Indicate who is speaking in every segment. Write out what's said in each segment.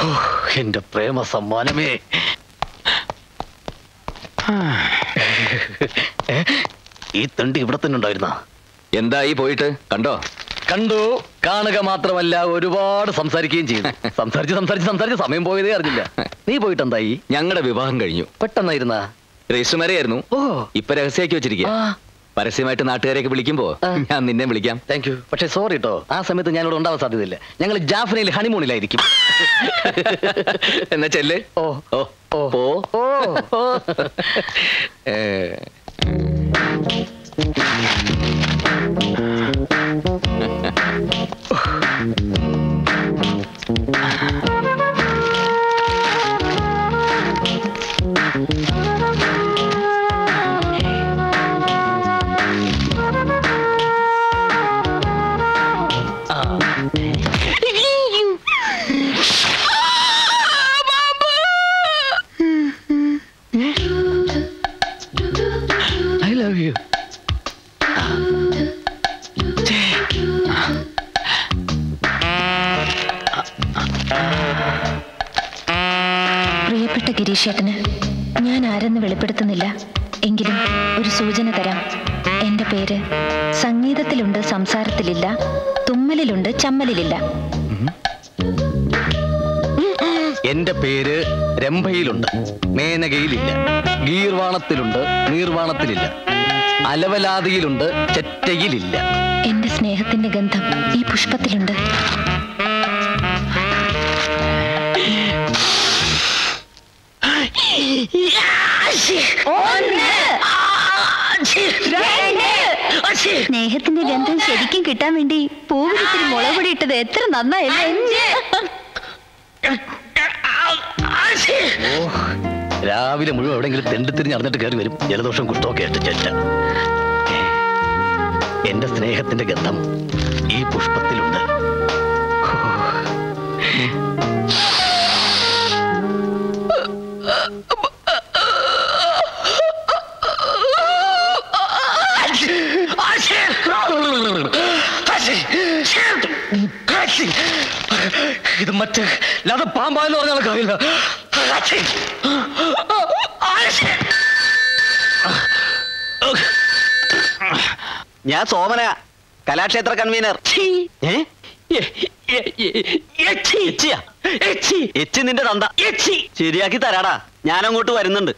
Speaker 1: ഓ, എന്റെ പ്രേമ സമ്മാനമേ ഏ, ഈ തണ്ടി ഇവിടെ തന്നെ ഉണ്ടായിരുന്ന
Speaker 2: എന്തായി പോയിട്ട് കണ്ടോ
Speaker 1: കണ്ടു കാണുക മാത്രമല്ല ഒരുപാട് സംസാരിക്കുകയും ചെയ്തു സംസാരിച്ച് സംസാരിച്ച് സംസാരിച്ച് സമയം പോയതേ അറിഞ്ഞില്ല നീ പോയിട്ട് എന്തായി
Speaker 2: ഞങ്ങളുടെ വിവാഹം കഴിഞ്ഞു
Speaker 1: പെട്ടെന്നായിരുന്ന
Speaker 2: രജിസ്റ്റർ മാരെയായിരുന്നു
Speaker 1: ഓ
Speaker 2: ഇപ്പൊ രഹസ്യമാക്കി വെച്ചിരിക്കുക
Speaker 1: ആ
Speaker 2: പരസ്യമായിട്ട് നാട്ടുകാരെയൊക്കെ വിളിക്കുമ്പോ
Speaker 1: ആ.
Speaker 2: ഞാൻ നിന്നെ വിളിക്കാം
Speaker 1: താങ്ക് യു പക്ഷേ സോറി കേട്ടോ ആ സമയത്ത് ഞാനിവിടെ ഉണ്ടാവാൻ സാധ്യതയില്ല ഞങ്ങൾ ജാഫ്നയിൽ ഹണിമൂണിലായിരിക്കും
Speaker 2: എന്നാ ചെല്ല്
Speaker 1: ഓ
Speaker 2: ഓ
Speaker 1: ഓ
Speaker 2: പോ
Speaker 1: ഓ ഓ
Speaker 2: ഏ,
Speaker 1: ഐ ലവ് യു
Speaker 3: പ്രിയപ്പെട്ട ഗിരീഷേട്ടന് ഞാൻ ആരെന്ന് വെളിപ്പെടുത്തുന്നില്ല എങ്കിലും ഒരു സൂചന തരാം എന്റെ പേര് സംഗീതത്തിലുണ്ട് സംസാരത്തിലില്ല തുമ്മലിലുണ്ട് ചമ്മലിലില്ല
Speaker 1: എന്റെ പേര് രംഭയിലുണ്ട് മേനകയിലില്ല ഗീർവാണത്തിലുണ്ട് നീർവാണത്തിലില്ല അലവലാതിയിലുണ്ട് ചെറ്റയിലില്ല
Speaker 3: എന്റെ സ്നേഹത്തിന്റെ ഗന്ധം ഈ പുഷ്പത്തിലുണ്ട് സ്നേഹത്തിന്റെ ഗന്ധം ശരിക്കും കിട്ടാൻ വേണ്ടി പൂവിലിത്തിരി മുളകുപൊടി ഇട്ടത് എത്ര നന്നായല്ലേ
Speaker 1: ഓ രാവിലെ മുഴുവൻ എവിടെയെങ്കിലും തെണ്ടിത്തിരിഞ്ഞ് അറിഞ്ഞിട്ട് കയറി വരും ജലദോഷം കുഷ്ടമൊക്കെ ആയിട്ട് ചെറ്റ ഏ, എന്റെ സ്നേഹത്തിന്റെ ഗന്ധം ഈ പുഷ്പത്തിലുണ്ട് ഹോ. ഇത് മറ്റേ അല്ലാതെ പാമ്പാന്ന് പറഞ്ഞാൽ കാര്യമില്ല
Speaker 2: ഞാൻ സോമന കലാക്ഷേത്ര കൺവീനർ
Speaker 1: ഏ?
Speaker 2: എച്ച് നിന്റെ തന്ത ശരിയാക്കി തരാടാ ഞാൻ അങ്ങോട്ട് വരുന്നുണ്ട്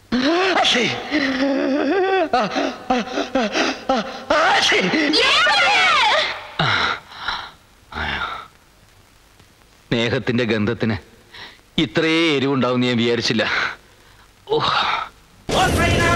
Speaker 2: സ്നേഹത്തിന്റെ ഗന്ധത്തിന് ഇത്രയേ എരിവുണ്ടാവും ഞാൻ വിചാരിച്ചില്ല ഓ
Speaker 4: One train